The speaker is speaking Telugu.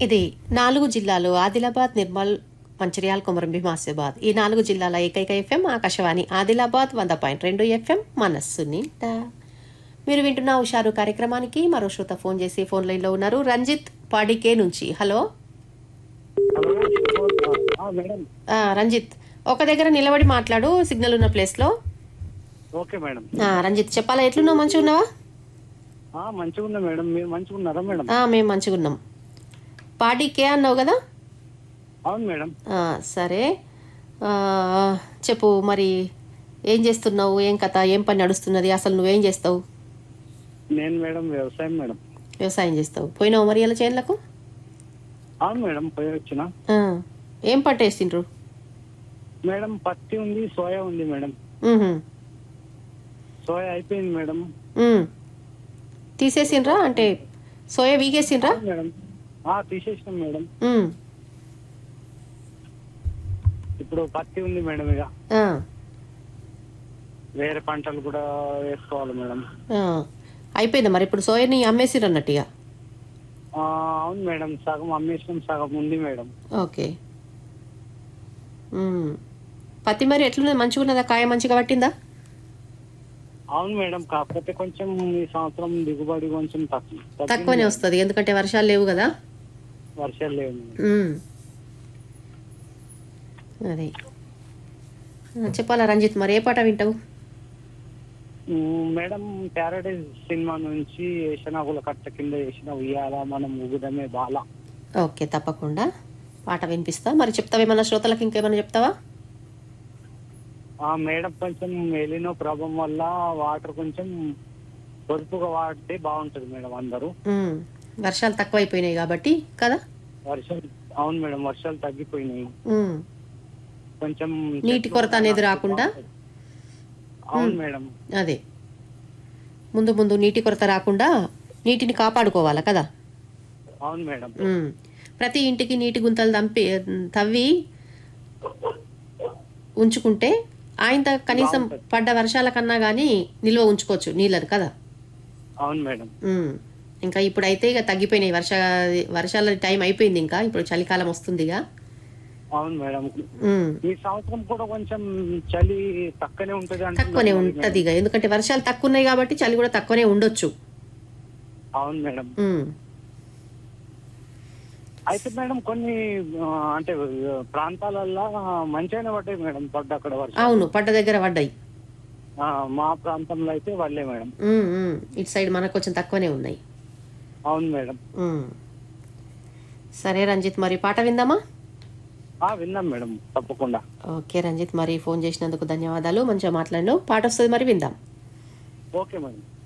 ఇది నాలుగు జిల్లాలు ఆదిలాబాద్ నిర్మల్ మంచిర్యాల కొమరం భీమాసాబాద్ ఈ నాలుగు జిల్లాల ఏకైక ఎఫ్ఎం ఆకాశవాణి ఆదిలాబాద్ వంద పాయింట్ రెండు ఎఫ్ఎం మనస్సు నిండా మీరు వింటున్న హుషారు కార్యక్రమానికి మరో శ్రోత ఫోన్ చేసి ఫోన్ లైన్లో ఉన్నారు రంజిత్ పాడికే నుంచి హలో హలో ఆ, మేడం ఆ, రంజిత్ ఒక దగ్గర నిలబడి మాట్లాడు సిగ్నల్ ఉన్న ప్లేస్లో ఓకే మేడం ఆ, రంజిత్ చెప్పాలా ఎట్లున్నావు మంచిగా ఉన్నావా ఆ, మంచిగా ఉన్నా మేడం మీరు మంచిగా ఉన్నారా మేడం ఆ, మేము మంచిగా ఉన్నాం పాడికే అన్నావు కదా అవును మేడం ఆ, సరే ఆ, చెప్పు మరి ఏం చేస్తున్నావు ఏం కథ ఏం పని నడుస్తున్నది అసలు నువ్వేం చేస్తావు నేను మేడం వ్యవసాయం మేడం వ్యవసాయం చేస్తావు పోయినావు మరి ఇలా చేనులకు అవును మేడం పోయి వచ్చిన ఆ, ఏం పంట వేసిండ్రు మేడం పత్తి ఉంది సోయా ఉంది మేడం ఉహుం, సోయా అయిపోయింది మేడం ఉమ్. తీసేసిండ్రా అంటే సోయా వీగేసిండ్రా అవును మేడం ఆ తీసేసినాం మేడం ఉమ్, ఇప్పుడు పత్తి ఉంది మేడం ఇక ఆ, వేరే పంటలు కూడా వేసుకోవాలి మేడం ఆ. అయిపోయిందా మరి ఇప్పుడు సోయాని అమ్మేసిర్రు అన్నట్టు ఇక ఆ, అవును మేడం సగం అమ్మేసినాం సగం ఉంది మేడం ఓకే ఉమ్. పత్తి మరి ఎట్లున్నది మంచిగా ఉన్నదా కాయ మంచిగా పట్టిందా అవును మేడం కాకపోతే కొంచెం ఈ సంవత్సరం దిగుబడి కొంచెం తక్కువ తగ్గింది తక్కువనే మేడం. వస్తుంది ఎందుకంటే వర్షాలు లేవు కదా వర్షాలు లేవు మేడం. ఉమ్. అది ఆ, చెప్పాలా రంజిత్ మరి ఏ పాట వింటావు మ్మ్, మేడం ప్యారడైజ్ సినిమా నుంచి ఏషనాగుల కట్ట కింద వేసిన ఉయ్యాల మనం ఊగుదమే బాల ఓకే తప్పకుండా పాట వినిపిస్తా మరి చెప్తావేమన్నా శ్రోతలకు ఇంకేమైనా చెప్తావా ఆ మేడం కొంచెం ఎలినో ప్రభావం వల్ల వాటర్ కొంచెం పొదుపుగా వాడితే బాగుంటది మేడం అందరూ ఉమ్. వర్షాలు తక్కువైపోయినాయి కాబట్టి కదా వర్షాలు అవును మేడం వర్షాలు తగ్గిపోయినాయి ఉమ్. కొంచెం నీటి కొరత అనేది రాకుండా? అవును మేడం అదే ముందు ముందు నీటి కొరత రాకుండా నీటిని కాపాడుకోవాలా కదా అవును మేడం ఉమ్. ప్రతి ఇంటికి నీటి గుంతలు దంపి తవ్వి ఉంచుకుంటే ఆయన కనీసం పడ్డ వర్షాల కన్నా కానీ నిల్వ ఉంచుకోవచ్చు నీళ్ళని కదా అవును మేడం ఉమ్. ఇంకా ఇప్పుడైతే ఇక తగ్గిపోయినాయి వర్ష వర్షాల టైం అయిపోయింది ఇంకా ఇప్పుడు చలికాలం వస్తుందిగా అవును మేడం ఉమ్. ఈ సంవత్సరం కూడా కొంచెం చలి తక్కువనే ఉంటది అంటున్నారు తక్కువనే మరి ఉంటది ఇక ఎందుకంటే వర్షాలు తక్కువ ఉన్నాయి కాబట్టి చలి కూడా తక్కువనే ఉండొచ్చు అవును మేడం ఉమ్. అయితే మేడం కొన్ని ఆ, అంటే ఆ, ప్రాంతాలల్లో మంచిగానే పడ్డాయి మేడం పడ్డ అక్కడ వర్షం అవును పడ్డ దగ్గర పడ్డాయి ఆ, మా ప్రాంతంలో అయితే పడలే మేడం ఉమ్, ఉమ్. ఇటు సైడ్ మనకు కొంచెం తక్కువనే ఉన్నాయి అవును మేడం ఉమ్. సరే రంజిత్ మరి పాట విందామా ఆ విన్నాం మేడం తప్పకుండా ఓకే రంజిత్ మరి ఫోన్ చేసినందుకు ధన్యవాదాలు మంచిగా మాట్లాడినావు పాట వస్తుంది మరి విందాం ఓకే మేడం